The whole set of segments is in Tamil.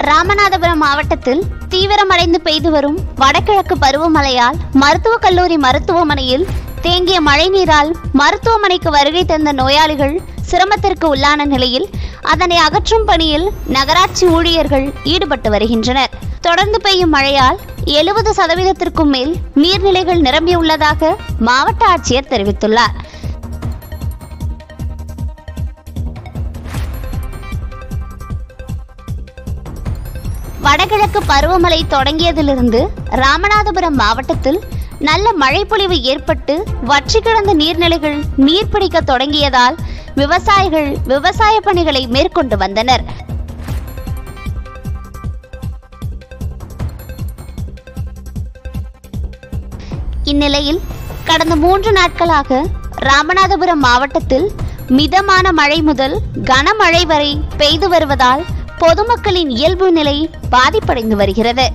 ராமநாதபுரம் மாவட்டத்தில் தீவிரமடைந்து பெய்து வரும் வடகிழக்கு பருவமழையால் மருத்துவக் கல்லூரி மருத்துவமனையில் தேங்கிய மழைநீரால் மருத்துவமனைக்கு வருகை தந்த நோயாளிகள் சிரமத்திற்கு உள்ளான நிலையில் அதனை அகற்றும் பணியில் நகராட்சி ஊழியர்கள் ஈடுபட்டு வருகின்றனர் தொடர்ந்து பெய்யும் மழையால் எழுபது சதவீதத்திற்கும் மேல் நீர்நிலைகள் நிரம்பியுள்ளதாக மாவட்ட ஆட்சியர் தெரிவித்துள்ளார் வடகிழக்கு பருவமழை தொடங்கியதிலிருந்து ராமநாதபுரம் மாவட்டத்தில் நல்ல மழைப்பொழிவு ஏற்பட்டு வற்றி கிடந்த நீர்நிலைகள் நீர்பிடிக்க தொடங்கியதால் விவசாயிகள் விவசாய பணிகளை மேற்கொண்டு வந்தனர் இந்நிலையில் கடந்த மூன்று நாட்களாக ராமநாதபுரம் மாவட்டத்தில் மிதமான மழை முதல் கனமழை வரை பெய்து வருவதால் பொதுமக்களின் இயல்பு நிலை பாதிப்படைந்து வருகிறது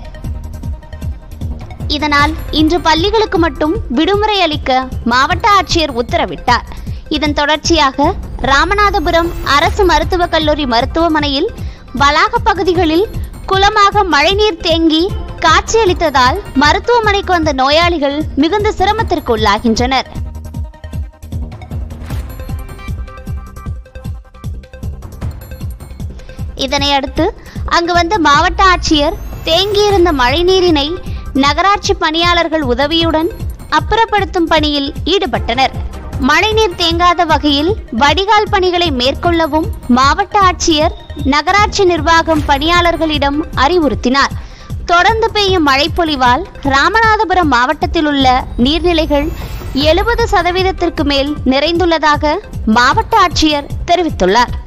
இதனால் இன்று பள்ளிகளுக்கு மட்டும் விடுமுறை அளிக்க மாவட்ட ஆட்சியர் உத்தரவிட்டார் இதன் தொடர்ச்சியாக ராமநாதபுரம் அரசு மருத்துவக் கல்லூரி மருத்துவமனையில் வளாக பகுதிகளில் குளமாக மழைநீர் தேங்கி காட்சியளித்ததால் மருத்துவமனைக்கு வந்த நோயாளிகள் மிகுந்த சிரமத்திற்கு உள்ளாகின்றனர் இதனை அடுத்து அங்கு வந்த மாவட்ட ஆட்சியர் தேங்கியிருந்த மழைநீரினை நகராட்சி பணியாளர்கள் உதவியுடன் அப்புறப்படுத்தும் பணியில் ஈடுபட்டனர் மழைநீர் தேங்காத வகையில் வடிகால் பணிகளை மேற்கொள்ளவும் மாவட்ட ஆட்சியர் நகராட்சி நிர்வாகம் பணியாளர்களிடம் அறிவுறுத்தினார் தொடர்ந்து பெய்யும் மழைப்பொழிவால் ராமநாதபுரம் மாவட்டத்தில் உள்ள நீர்நிலைகள் எழுபது சதவீதத்திற்கு மேல் நிறைந்துள்ளதாக மாவட்ட ஆட்சியர் தெரிவித்துள்ளார்